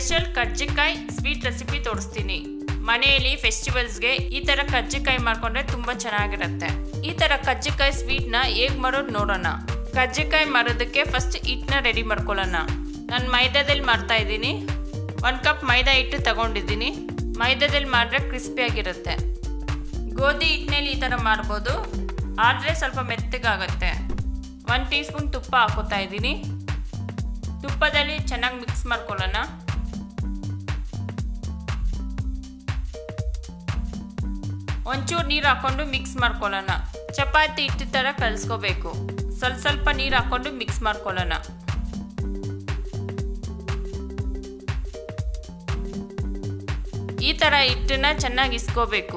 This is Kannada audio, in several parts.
ಸ್ಪೆಷಲ್ ಕಜ್ಜಿಕಾಯಿ ಸ್ವೀಟ್ ರೆಸಿಪಿ ತೋರಿಸ್ತೀನಿ ಮನೆಯಲ್ಲಿ ಫೆಸ್ಟಿವಲ್ಸ್ಗೆ ಈ ಥರ ಕಜ್ಜಿಕಾಯಿ ಮಾಡ್ಕೊಂಡ್ರೆ ತುಂಬ ಚೆನ್ನಾಗಿರುತ್ತೆ ಈ ಥರ ಕಜ್ಜಿಕಾಯಿ ಸ್ವೀಟ್ನ ಹೇಗೆ ಮಾಡೋದು ನೋಡೋಣ ಕಜ್ಜಿಕಾಯಿ ಮಾಡೋದಕ್ಕೆ ಫಸ್ಟ್ ಹಿಟ್ಟನ್ನ ರೆಡಿ ಮಾಡ್ಕೊಳ್ಳೋಣ ನಾನು ಮೈದಾದಲ್ಲಿ ಮಾಡ್ತಾ ಇದ್ದೀನಿ ಒಂದು ಕಪ್ ಮೈದಾ ಹಿಟ್ಟು ತಗೊಂಡಿದ್ದೀನಿ ಮೈದಾದಲ್ಲಿ ಮಾಡಿದ್ರೆ ಕ್ರಿಸ್ಪಿಯಾಗಿರುತ್ತೆ ಗೋಧಿ ಹಿಟ್ಟಿನಲ್ಲಿ ಈ ಥರ ಮಾಡ್ಬೋದು ಆದರೆ ಸ್ವಲ್ಪ ಮೆತ್ತಗಾಗುತ್ತೆ ಒನ್ ಟೀ ಸ್ಪೂನ್ ತುಪ್ಪ ಹಾಕೋತಾ ಇದ್ದೀನಿ ತುಪ್ಪದಲ್ಲಿ ಚೆನ್ನಾಗಿ ಮಿಕ್ಸ್ ಮಾಡ್ಕೊಳ್ಳೋಣ ಒಂಚೂರು ನೀರು ಹಾಕೊಂಡು ಮಿಕ್ಸ್ ಮಾಡ್ಕೊಳ್ಳೋಣ ಚಪಾತಿ ಹಿಟ್ಟು ಥರ ಕಲಿಸ್ಕೋಬೇಕು ಸ್ವಲ್ಪ ಸ್ವಲ್ಪ ನೀರು ಹಾಕೊಂಡು ಮಿಕ್ಸ್ ಮಾಡ್ಕೊಳ್ಳೋಣ ಈ ಥರ ಹಿಟ್ಟನ್ನ ಚೆನ್ನಾಗಿ ಇಸ್ಕೋಬೇಕು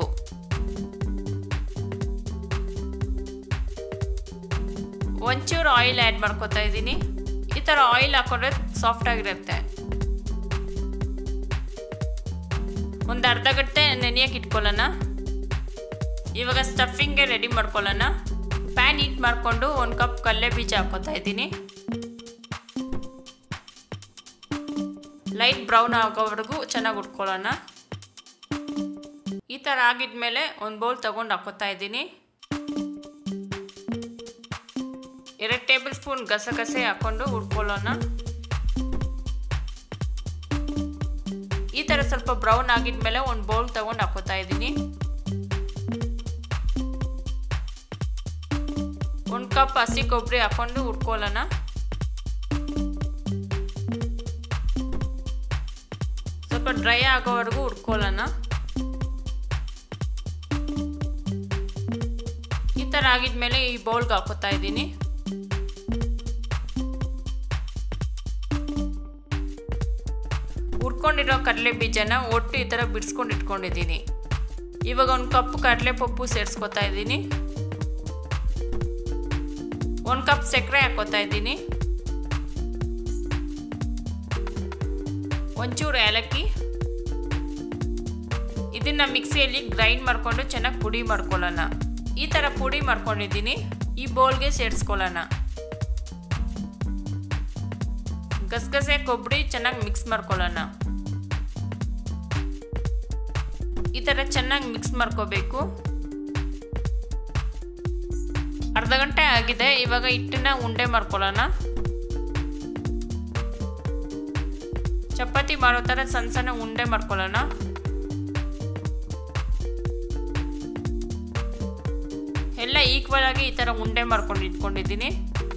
ಒಂಚೂರು ಆಯಿಲ್ ಆ್ಯಡ್ ಮಾಡ್ಕೊತಾ ಇದ್ದೀನಿ ಈ ಥರ ಆಯಿಲ್ ಹಾಕೊಂಡ್ರೆ ಸಾಫ್ಟ್ ಆಗಿರುತ್ತೆ ಒಂದು ಅರ್ಧ ಗಂಟೆ ನೆನೆಯಕ್ಕೆ ಇಟ್ಕೊಳ್ಳೋಣ ಇವಾಗ ಸ್ಟಫಿಂಗ್ಗೆ ರೆಡಿ ಮಾಡ್ಕೊಳ್ಳೋಣ ಪ್ಯಾನ್ ಹೀಟ್ ಮಾಡಿಕೊಂಡು ಒಂದು ಕಪ್ ಕಡಲೆ ಬೀಜ ಹಾಕೋತಾ ಇದ್ದೀನಿ ಲೈಟ್ ಬ್ರೌನ್ ಆಗೋವರೆಗೂ ಚೆನ್ನಾಗಿ ಉಟ್ಕೊಳ್ಳೋಣ ಈ ಥರ ಆಗಿದ್ಮೇಲೆ ಒಂದು ಬೌಲ್ ತೊಗೊಂಡು ಹಾಕೋತಾ ಇದ್ದೀನಿ ಎರಡು ಟೇಬಲ್ ಸ್ಪೂನ್ ಗಸಗಸೆ ಹಾಕೊಂಡು ಹುಡ್ಕೊಳ್ಳೋಣ ಈ ಥರ ಸ್ವಲ್ಪ ಬ್ರೌನ್ ಆಗಿದ್ಮೇಲೆ ಒಂದು ಬೌಲ್ ತಗೊಂಡು ಹಾಕೋತಾ ಇದ್ದೀನಿ ಒಂದು ಕಪ್ ಹಸಿ ಕೊಬ್ಬರಿ ಹಾಕೊಂಡು ಹುಡ್ಕೊಳ್ಳೋಣ ಸ್ವಲ್ಪ ಡ್ರೈ ಆಗೋವರೆಗೂ ಹುಡ್ಕೊಳ್ಳೋಣ ಈ ಥರ ಆಗಿದ್ಮೇಲೆ ಈ ಬೌಲ್ಗೆ ಹಾಕೋತಾ ಇದ್ದೀನಿ ಹುರ್ಕೊಂಡಿರೋ ಕಡಲೆ ಬೀಜನ ಒಟ್ಟು ಈ ಥರ ಬಿಡಿಸ್ಕೊಂಡು ಇಟ್ಕೊಂಡಿದ್ದೀನಿ ಇವಾಗ ಒಂದು ಕಪ್ ಕಡಲೆ ಪಪ್ಪು ಸೇರಿಸ್ಕೊತಾ ಇದ್ದೀನಿ ಒಂದು ಕಪ್ ಸಕ್ಕರೆ ಹಾಕೋತಾ ಇದ್ದೀನಿ ಒಂಚೂರು ಏಲಕ್ಕಿ ಇದನ್ನ ಮಿಕ್ಸಿಯಲ್ಲಿ ಗ್ರೈಂಡ್ ಮಾಡಿಕೊಂಡು ಚೆನ್ನಾಗಿ ಪುಡಿ ಮಾಡ್ಕೊಳ್ಳೋಣ ಈ ಥರ ಪುಡಿ ಮಾಡ್ಕೊಂಡಿದ್ದೀನಿ ಈ ಬೌಲ್ಗೆ ಸೇರಿಸ್ಕೊಳ್ಳೋಣ ಗಸಗಸೆ ಕೊಬ್ಬರಿ ಚೆನ್ನಾಗಿ ಮಿಕ್ಸ್ ಮಾಡ್ಕೊಳ್ಳೋಣ ಈ ಥರ ಚೆನ್ನಾಗಿ ಮಿಕ್ಸ್ ಮಾಡ್ಕೋಬೇಕು ಅರ್ಧ ಗಂಟೆ ಆಗಿದೆ ಇವಾಗ ಹಿಟ್ಟನ್ನ ಉಂಡೆ ಮಾಡ್ಕೊಳ್ಳೋಣ ಚಪಾತಿ ಮಾಡೋ ಥರ ಸಣ್ಣ ಸಣ್ಣ ಉಂಡೆ ಮಾಡ್ಕೊಳ್ಳೋಣ ಎಲ್ಲ ಈಕ್ವಲ್ ಆಗಿ ಈ ಥರ ಉಂಡೆ ಮಾಡ್ಕೊಂಡು ಇಟ್ಕೊಂಡಿದ್ದೀನಿ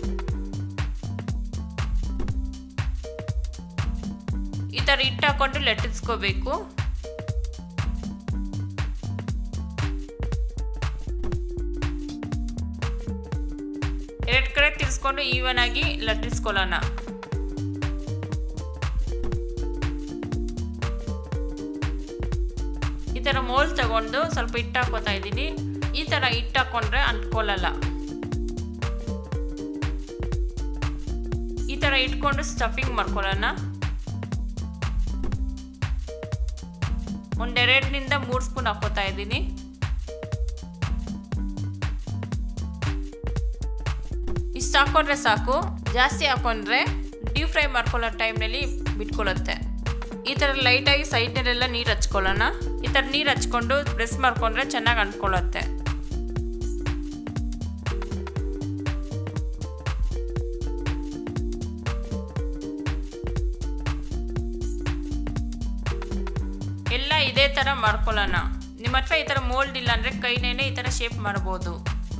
ಈ ಥರ ಹಿಟ್ಟು ಹಾಕೊಂಡು ಲಟ್ಟಿಸ್ಕೋಬೇಕು ಎರಡು ಕಡೆ ತಿರ್ಸ್ಕೊಂಡು ಈವನ್ ಆಗಿ ಲಟ್ಟಿಸ್ಕೊಳ್ಳೋಣ ಈ ಥರ ಮೋಲ್ ತಗೊಂಡು ಸ್ವಲ್ಪ ಹಿಟ್ಟು ಹಾಕೋತಾ ಇದ್ದೀನಿ ಈ ಥರ ಹಿಟ್ಟು ಹಾಕೊಂಡ್ರೆ ಅಂಟ್ಕೊಳ್ಳಲ್ಲ ಈ ಥರ ಇಟ್ಕೊಂಡು ಸ್ಟಫಿಂಗ್ ಮಾಡ್ಕೊಳ್ಳೋಣ ಒಂದೆರಡರಿಂದ ಮೂರು ಸ್ಪೂನ್ ಹಾಕೋತಾ ಇದ್ದೀನಿ ಇಷ್ಟು ಹಾಕೊಂಡ್ರೆ ಸಾಕು ಜಾಸ್ತಿ ಹಾಕೊಂಡ್ರೆ ಡೀಪ್ ಫ್ರೈ ಮಾಡ್ಕೊಳ್ಳೋ ಟೈಮ್ನಲ್ಲಿ ಬಿಟ್ಕೊಳ್ಳುತ್ತೆ ಈ ಥರ ಲೈಟಾಗಿ ಸೈಡ್ನಲ್ಲೆಲ್ಲ ನೀರು ಹಚ್ಕೊಳ್ಳೋಣ ಈ ಥರ ನೀರು ಹಚ್ಕೊಂಡು ಪ್ರೆಸ್ ಮಾಡ್ಕೊಂಡ್ರೆ ಚೆನ್ನಾಗಿ ಅಂಟ್ಕೊಳ್ಳುತ್ತೆ ಎಲ್ಲ ಇದೇ ಥರ ಮಾಡ್ಕೊಳ್ಳೋಣ ನಿಮ್ಮ ಹತ್ರ ಈ ಥರ ಮೋಲ್ಡ್ ಇಲ್ಲ ಅಂದರೆ ಕೈನೇನೆ ಈ ಥರ ಶೇಪ್ ಮಾಡ್ಬೋದು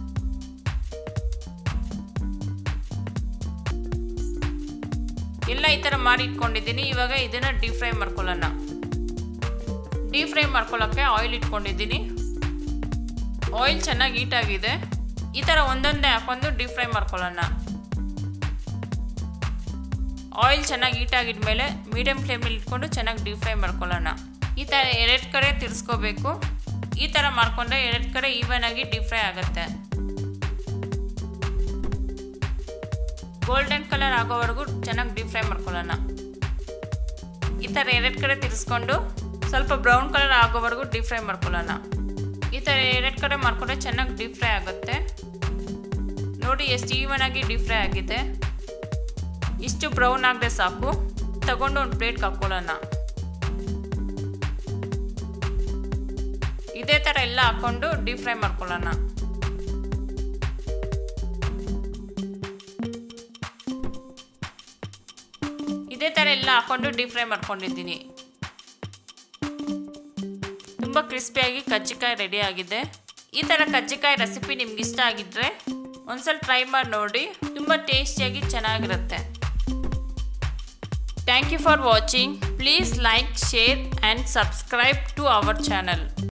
ಎಲ್ಲ ಈ ಥರ ಮಾಡಿ ಇಟ್ಕೊಂಡಿದ್ದೀನಿ ಇವಾಗ ಇದನ್ನು ಡೀಪ್ ಫ್ರೈ ಮಾಡ್ಕೊಳ್ಳೋಣ ಡೀಪ್ ಫ್ರೈ ಮಾಡ್ಕೊಳ್ಳೋಕ್ಕೆ ಆಯಿಲ್ ಇಟ್ಕೊಂಡಿದ್ದೀನಿ ಆಯಿಲ್ ಚೆನ್ನಾಗಿ ಹೀಟ್ ಆಗಿದೆ ಈ ಥರ ಒಂದೊಂದೇ ಹಾಕೊಂಡು ಡೀಪ್ ಫ್ರೈ ಮಾಡ್ಕೊಳ್ಳೋಣ ಆಯಿಲ್ ಚೆನ್ನಾಗಿ ಹೀಟ್ ಆಗಿದ್ಮೇಲೆ ಮೀಡಿಯಮ್ ಫ್ಲೇಮಲ್ಲಿ ಇಟ್ಕೊಂಡು ಚೆನ್ನಾಗಿ ಡೀಪ್ ಫ್ರೈ ಮಾಡ್ಕೊಳ್ಳೋಣ ಈ ಥರ ಎರಡು ಕಡೆ ತಿರ್ಸ್ಕೋಬೇಕು ಈ ಥರ ಮಾಡ್ಕೊಂಡ್ರೆ ಎರಡು ಕಡೆ ಈವನ್ ಆಗಿ ಡೀಪ್ ಫ್ರೈ ಆಗುತ್ತೆ ಗೋಲ್ಡನ್ ಕಲರ್ ಆಗೋವರೆಗೂ ಚೆನ್ನಾಗಿ ಡೀಪ್ ಫ್ರೈ ಮಾಡ್ಕೊಳ್ಳೋಣ ಈ ಥರ ಎರಡು ಕಡೆ ತಿರ್ಸ್ಕೊಂಡು ಸ್ವಲ್ಪ ಬ್ರೌನ್ ಕಲರ್ ಆಗೋವರೆಗೂ ಡೀಪ್ ಫ್ರೈ ಮಾಡ್ಕೊಳ್ಳೋಣ ಈ ಥರ ಎರಡು ಕಡೆ ಮಾಡ್ಕೊಂಡ್ರೆ ಚೆನ್ನಾಗಿ ಡೀಪ್ ಫ್ರೈ ಆಗುತ್ತೆ ನೋಡಿ ಎಷ್ಟು ಈವನ್ ಆಗಿ ಡೀಪ್ ಫ್ರೈ ಆಗಿದೆ ಇಷ್ಟು ಬ್ರೌನ್ ಆಗದೆ ಸಾಕು ತಗೊಂಡು ಒಂದು ಪ್ಲೇಟ್ಗೆ ಹಾಕ್ಕೊಳ್ಳೋಣ ಇದೇ ಥರ ಎಲ್ಲ ಹಾಕ್ಕೊಂಡು ಡೀಪ್ ಫ್ರೈ ಮಾಡ್ಕೊಳ್ಳೋಣ ಇದೇ ಥರ ಎಲ್ಲ ಹಾಕ್ಕೊಂಡು ಡೀಪ್ ಫ್ರೈ ಮಾಡ್ಕೊಂಡಿದ್ದೀನಿ ತುಂಬ ಕ್ರಿಸ್ಪಿಯಾಗಿ ಕಜ್ಜಿಕಾಯಿ ರೆಡಿ ಆಗಿದೆ ಈ ಥರ ಕಜ್ಜಿಕಾಯಿ ರೆಸಿಪಿ ನಿಮ್ಗೆ ಇಷ್ಟ ಆಗಿದ್ರೆ ಒಂದ್ಸಲ ಟ್ರೈ ಮಾಡಿ ನೋಡಿ ತುಂಬ ಟೇಸ್ಟಿಯಾಗಿ ಚೆನ್ನಾಗಿರುತ್ತೆ thank you for watching please like share and subscribe to our channel